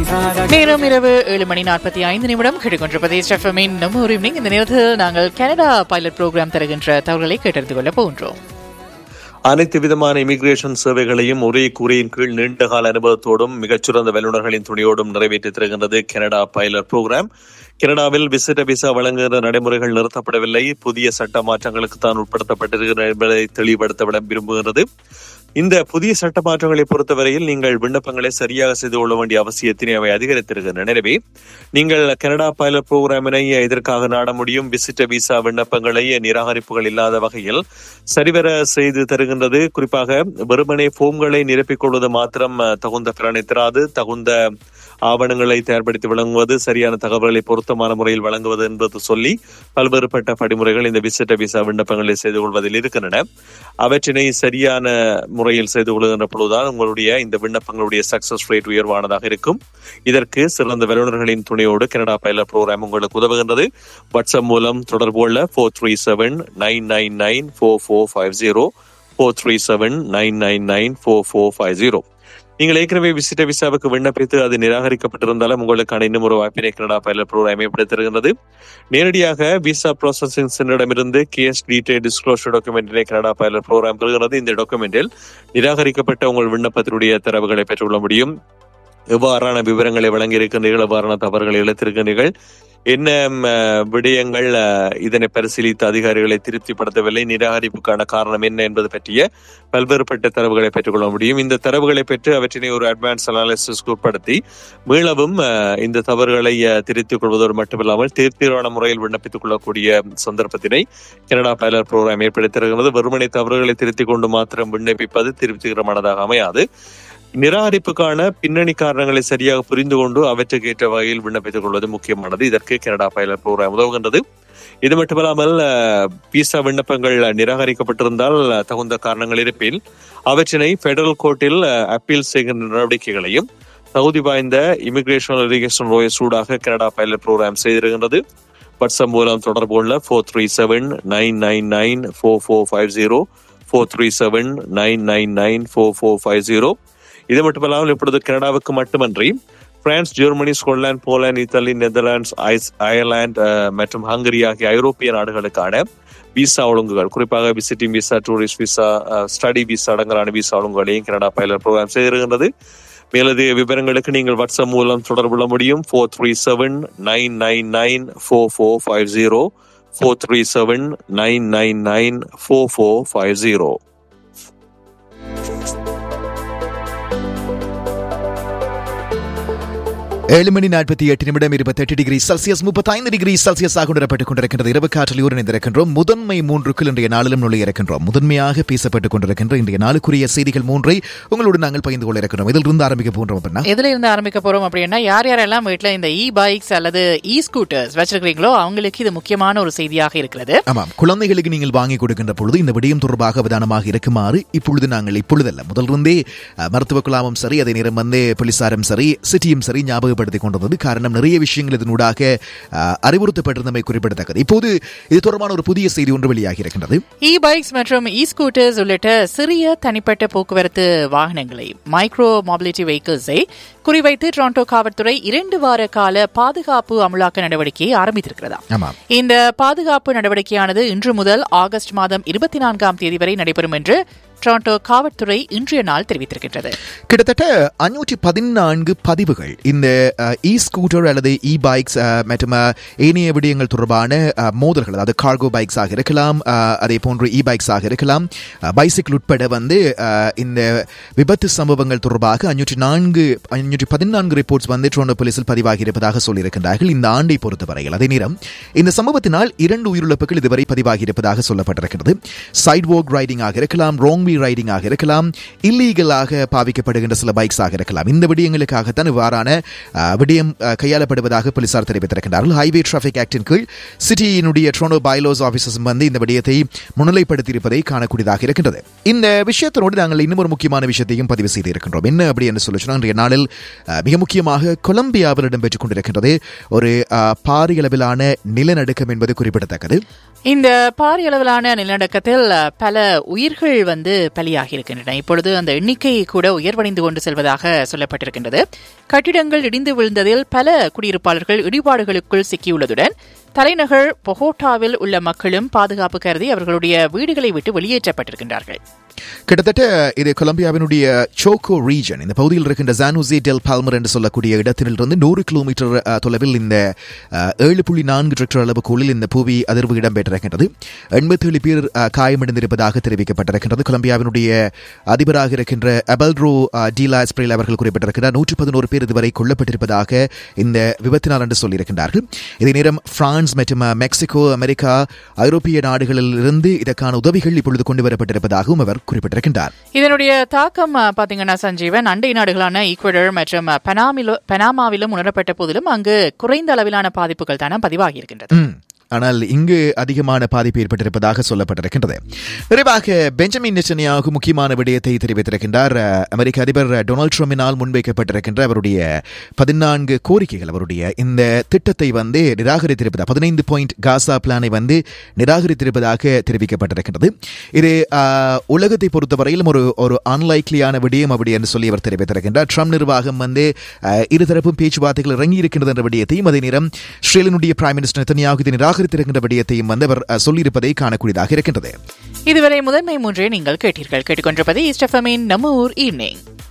நேரம் இரவு ஏழு மணி நாற்பத்தி ஐந்து நிமிடம் கேட்டுக்கொண்டிருப்பது ஸ்டெஃபமின் நம்ம ஒரு evening. இந்த நேரத்தில் நாங்கள் கனடா பைலட் ப்ரோக்ராம் தருகின்ற தகவல்களை கேட்டறிந்து கொள்ள போகின்றோம் அனைத்து விதமான இமிகிரேஷன் சேவைகளையும் ஒரே கூரையின் கீழ் நீண்டகால அனுபவத்தோடும் மிகச்சிறந்த வல்லுநர்களின் துணையோடும் நிறைவேற்றி தருகின்றது கனடா பைலட் புரோகிராம் கனடாவில் விசிட்ட விசா வழங்குகிற நடைமுறைகள் நிறுத்தப்படவில்லை புதிய சட்ட மாற்றங்களுக்கு தான் உட்படுத்தப்பட்டிருக்கிற என்பதை தெளிவுபடுத்த விட விரும்புகிறது இந்த புதிய சட்ட மாற்றங்களை பொறுத்தவரையில் நீங்கள் விண்ணப்பங்களை சரியாக செய்து கொள்ள வேண்டிய அவசியத்தினை அவை அதிகரித்திருக்கின்றன எனவே நீங்கள் கனடா பைலட் புரோகிராமினை இதற்காக நாட முடியும் விசிட்ட விசா விண்ணப்பங்களை நிராகரிப்புகள் இல்லாத வகையில் சரிவர செய்து தருகின்றது குறிப்பாக வெறுமனே போம்களை நிரப்பிக் கொள்வது மாத்திரம் அஹ், தகுந்த பலனை தராது தகுந்த ஆவணங்களை தயார்படுத்தி வழங்குவது சரியான தகவல்களை பொருத்தமான முறையில் வழங்குவது என்பது சொல்லி பல்வேறுபட்ட படிமுறைகள் இந்த விசிட்ட விசா விண்ணப்பங்களை செய்து கொள்வதில் இருக்கின்றன அவற்றினை சரியான முறையில் செய்து கொள்கின்ற பொழுதுதான் உங்களுடைய இந்த விண்ணப்பங்களுடைய சக்சஸ் ரேட் உயர்வானதாக இருக்கும் இதற்கு சிறந்த வல்லுநர்களின் துணையோடு கனடா பைலட் ப்ரோக்ராம் உங்களுக்கு உதவுகின்றது வாட்ஸ்அப் மூலம் தொடர்பு கொள்ள four three seven nine nine nine four four five zero four three seven nine nine nine four four five zero நீங்கள் ஏற்கனவே விசிட்ட விசாவுக்கு விண்ணப்பித்து அது நிராகரிக்கப்பட்டிருந்தாலும் உங்களுக்கான இன்னும் ஒரு வாய்ப்பினை கனடா பைலட் ப்ரோக்ராம் ஏற்படுத்திருக்கிறது நேரடியாக விசா ப்ராசஸிங் சென்டரிடமிருந்து கேஸ் டீடைல் டிஸ்க்ளோஷர் டாக்குமெண்டினை கனடா பைலட் ப்ரோக்ராம் பெறுகிறது இந்த டாக்குமெண்டில் நிராகரிக்கப்பட்ட உங்கள் விண்ணப்பத்தினுடைய தரவுகளை பெற்றுக்கொள்ள முடியும் எவ்வாறான விவரங்களை வழங்கியிருக்கின்றீர்கள் எவ்வாறான தவறுகளை இழைத்திருக்கின்றீர்கள் என்ன ம், அஹ், விடயங்கள் அஹ், இதனை பரிசீலித்த அதிகாரிகளை திருப்திப்படுத்தவில்லை நிராகரிப்புக்கான காரணம் என்ன என்பது பற்றிய பல்வேறுபட்ட தரவுகளை பெற்றுக்கொள்ள முடியும் இந்த தரவுகளை பெற்று அவற்றினை ஒரு அட்வான்ஸ் அனாலிசிஸ்க்கு உட்படுத்தி மீளவும் அஹ், இந்த தவறுகளை அஹ், திருத்திக் கொள்வதோடு மட்டுமில்லாமல் தீர்த்தீர்வான முறையில் விண்ணப்பித்துக் கொள்ளக்கூடிய சந்தர்ப்பத்தினை கனடா பைலட் ப்ரோக்ராம் ஏற்படுத்தியிருக்கிறது வெறுமனை தவறுகளை திருத்திக் கொண்டு மாத்திரம் விண்ணப்பிப்பது திருப்திகரமானதாக அமையாது நிராகரிப்புக்கான பின்னணி காரணங்களை சரியாக புரிந்து கொண்டு அவற்றுக்கு ஏற்ற வகையில் விண்ணப்பித்துக் கொள்வது முக்கியமானது இதற்கு கனடா பைலட் ப்ரோக்ராம் உதவுகின்றது இது மட்டுமல்லாமல் அஹ், விசா விண்ணப்பங்கள் நிராகரிக்கப்பட்டிருந்தால் அஹ், தகுந்த காரணங்கள் இருப்பின் அவற்றினை பெடரல் கோர்ட்டில் அப்பீல் செய்கின்ற நடவடிக்கைகளையும் தகுதி வாய்ந்த இமிகிரேஷன் இரிகேஷன் ரோய சூடாக கனடா பைலட் ப்ரோக்ராம் செய்திருக்கின்றது வாட்ஸ்அப் மூலம் தொடர்பு கொள்ள four three seven nine nine nine four four five zero four three seven nine nine nine four four five zero இது மட்டுமல்லாமல் இப்பொழுது கனடாவுக்கு மட்டுமன்றி France Germany Scotland Poland Italy Netherlands ice Ireland ah, மற்றும் ஹங்கரி ஆகிய ஐரோப்பிய நாடுகளுக்கான விசா ஒழுங்குகள் குறிப்பாக visiting visa tourist visa study visa அடங்கலான விசா ஒழுங்குகளையும் கனடா பைலட் ப்ரோக்ராம் செய்திருக்கின்றது மேலதிக விவரங்களுக்கு நீங்கள் வாட்ஸ்அப் மூலம் தொடர்பு கொள்ள முடியும் four three seven nine nine nine four four five zero four three seven nine nine nine four four five zero ஏழு மணி நாற்பத்தி எட்டு நிமிடம் இருபத்தெட்டு டிகிரி செல்சியஸ் முப்பத்தைந்து டிகிரி செல்சியஸ் ஆக உணரப்பட்டுக் கொண்டிருக்கின்றது இரவு காற்றில் இணைந்திருக்கின்றோம் முதன்மை மூன்றுக்குள் இன்றைய நாளிலும் நுழைய இருக்கின்றோம் முதன்மையாக பேசப்பட்டுக் கொண்டிருக்கின்ற இன்றைய நாளுக்குரிய செய்திகள் மூன்றை உங்களோடு நாங்கள் பகிர்ந்து கொள்ள இருக்கின்றோம் இதில் இருந்து ஆரம்பிக்க போன்றோம் அப்படின்னா எதுல இருந்து ஆரம்பிக்க போறோம் அப்படின்னா யார் யாரெல்லாம் வீட்டுல இந்த இ பைக்ஸ் அல்லது இ ஸ்கூட்டர்ஸ் வச்சிருக்கீங்களோ அவங்களுக்கு இது முக்கியமான ஒரு செய்தியாக இருக்கிறது ஆமாம் குழந்தைகளுக்கு நீங்கள் வாங்கி கொடுக்கின்ற பொழுது இந்த விடயம் தொடர்பாக அவதானமாக இருக்குமாறு இப்பொழுது நாங்கள் இப்பொழுதல்ல முதலிருந்தே அஹ், மருத்துவ குழாமும் சரி அதே நேரம் வந்து போலீசாரும் சரி சிட்டியும் சரி ஞாபகப்படுத்திக் கொண்டிருந்தது காரணம் நிறைய விஷயங்கள் இதனூடாக அஹ், அறிவுறுத்தப்பட்டிருந்தமை குறிப்பிடத்தக்கது இப்போது இது தொடர்பான ஒரு புதிய செய்தி ஒன்று வெளியாகி இருக்கின்றது இ பைக்ஸ் மற்றும் இ ஸ்கூட்டர்ஸ் உள்ளிட்ட சிறிய தனிப்பட்ட போக்குவரத்து வாகனங்களை மைக்ரோ மொபிலிட்டி வெஹிக்கிள்ஸை குறிவைத்து டொரண்டோ காவல்துறை இரண்டு வார கால பாதுகாப்பு அமலாக்க நடவடிக்கையை ஆரம்பித்திருக்கிறதா ஆமாம் இந்த பாதுகாப்பு நடவடிக்கையானது இன்று முதல் ஆகஸ்ட் மாதம் இருபத்தி நான்காம் தேதி வரை நடைபெறும் என்று டொரண்டோ காவல்துறை இன்றைய நாள் தெரிவித்திருக்கின்றது கிட்டத்தட்ட அஞ்சூற்றி பதினான்கு பதிவுகள் இந்த இ ஸ்கூட்டர் அல்லது இ பைக்ஸ் மற்றும் அஹ், ஏனைய விடயங்கள் தொடர்பான அஹ், மோதல்கள் அதாவது கார்கோ பைக்ஸாக இருக்கலாம் அஹ், அதே போன்று இ பைக்ஸாக இருக்கலாம் பைசிக்கிள் உட்பட வந்து அஹ், இந்த விபத்து சம்பவங்கள் தொடர்பாக அஞ்சூற்றி நான்கு அஞ்சூற்றி பதினான்கு ரிப்போர்ட்ஸ் வந்து டொரண்டோ போலீசில் பதிவாகி இருப்பதாக சொல்லியிருக்கின்றார்கள் இந்த ஆண்டை பொறுத்தவரையில் அதே நேரம் இந்த சம்பவத்தினால் இரண்டு உயிரிழப்புகள் இதுவரை பதிவாகி இருப்பதாக சொல்லப்பட்டிருக்கிறது சைட் வாக் ரைடிங்காக இருக்கலாம் ரோங் வி ரைடிங்காக இருக்கலாம் இல்லீகலாக பாவிக்கப்படுகின்ற சில பைக்ஸாக இருக்கலாம் இந்த விடயங்களுக்காகத்தான் இவ்வாறான அஹ், விடயம் அஹ், கையாளப்படுவதாக போலீசார் தெரிவித்திருக்கிறார்கள் ஹைவே டிராஃபிக் ஆக்டின் கீழ் சிட்டியினுடைய ட்ரோனோ பைலோஸ் ஆபீசர்ஸ் வந்து இந்த விடயத்தை முன்னிலைப்படுத்தியிருப்பதை காணக்கூடியதாக இருக்கின்றது இந்த விஷயத்தினோடு நாங்கள் இன்னும் ஒரு முக்கியமான விஷயத்தையும் பதிவு செய்திருக்கின்றோம் என்ன அப்படி என்று சொல்லி சொன்னால் இன்றைய நாளில் அஹ், மிக முக்கியமாக கொலம்பியாவில் இடம்பெற்றுக் கொண்டிருக்கின்றது ஒரு அஹ், பாரியளவிலான நிலநடுக்கம் என்பது குறிப்பிடத்தக்கது இந்த பாரிய அளவிலான நிலநடுக்கத்தில் அஹ், பல உயிர்கள் வந்து பலியாகி இருக்கின்றன இப்பொழுது அந்த எண்ணிக்கை கூட உயர்வடைந்து கொண்டு செல்வதாக சொல்லப்பட்டிருக்கின்றது கட்டிடங்கள் இடிந்து விழுந்ததில் பல குடியிருப்பாளர்கள் இடிபாடுகளுக்குள் சிக்கியுள்ளதுடன் தலைநகர் பொகோட்டாவில் உள்ள மக்களும் பாதுகாப்பு கருதி அவர்களுடைய வீடுகளை விட்டு வெளியேற்றப்பட்டிருக்கின்றார்கள் கிட்டத்தட்ட இது கொலம்பியாவினுடைய சோகோ ரீஜன் இந்த பகுதியில் இருக்கின்ற ஜானுசி டெல் பால்மர் என்று சொல்லக்கூடிய இடத்திலிருந்து நூறு கிலோமீட்டர் அஹ், தொலைவில் இந்த அஹ், ஏழு புள்ளி நான்கு ரிக்டர் அளவுக்குள்ளில் இந்த புவி அதிர்வு இடம்பெற்றிருக்கின்றது எண்பத்தேழு பேர் அஹ், காயமடைந்திருப்பதாக தெரிவிக்கப்பட்டிருக்கின்றது கொலம்பியாவினுடைய அதிபராக இருக்கின்ற அபல்ரோ டீலா ஸ்பிரேல் அவர்கள் குறிப்பிட்டிருக்கிறார் நூற்று பதினோரு பேர் இதுவரை கொல்லப்பட்டிருப்பதாக இந்த விபத்தினால் என்று சொல்லியிருக்கின்றார்கள் இதே நேரம் பிரான்ஸ் மற்றும் அஹ், மெக்சிகோ அமெரிக்கா ஐரோப்பிய நாடுகளில் இருந்து இதற்கான உதவிகள் இப்பொழுது கொண்டு வரப்பட்டிருப்பதாகவும் அவர் குறிப்பிட்டிருக்கின்றார் இதனுடைய தாக்கம் அஹ், பாத்தீங்கன்னா சஞ்சீவன் அண்டை நாடுகளான ஈக்குவடர் மற்றும் அஹ், பனாமிலோ பெனாமாவிலும் உணரப்பட்ட போதிலும் அங்கு குறைந்த அளவிலான பாதிப்புகள் தானே பதிவாகி இருக்கின்றது ம். ஆனால் இங்கு அதிகமான பாதிப்பு ஏற்பட்டிருப்பதாக சொல்லப்பட்டிருக்கின்றது நிறைவாக பெஞ்சமின் நெச்சனியாக முக்கியமான விடயத்தை தெரிவித்திருக்கின்றார் அஹ், அமெரிக்க அதிபர் டொனால்ட் ட்ரம்பினால் முன்வைக்கப்பட்டிருக்கின்ற அவருடைய பதினான்கு கோரிக்கைகள் அவருடைய இந்த திட்டத்தை வந்து நிராகரித்திருப்பதாக பதினைந்து பாயிண்ட் காசா பிளானை வந்து நிராகரித்திருப்பதாக தெரிவிக்கப்பட்டிருக்கின்றது இது அஹ், உலகத்தை பொறுத்தவரையிலும் ஒரு ஒரு அன்லைக்லியான விடயம் அப்படி என்று சொல்லி அவர் தெரிவித்திருக்கின்றார் ட்ரம்ப் நிர்வாகம் வந்து அஹ், இருதரப்பும் பேச்சுவார்த்தைகள் இறங்கி இருக்கின்றது என்ற விடயத்தையும் அதே நேரம் ஸ்ரீலனுடைய பிரைம் மினிஸ்டர் நெத்தனியாக இதை நிராகரித்திருக்கின்ற விடயத்தையும் வந்து அவர் அஹ், சொல்லியிருப்பதை காணக்கூடியதாக இருக்கின்றது இதுவரை முதன்மை மூன்றே நீங்கள் கேட்டீர்கள் கேட்டுக்கொண்டிருப்பது ஈஸ்டஃபமின் நம்ம ஊர் ஈவினிங்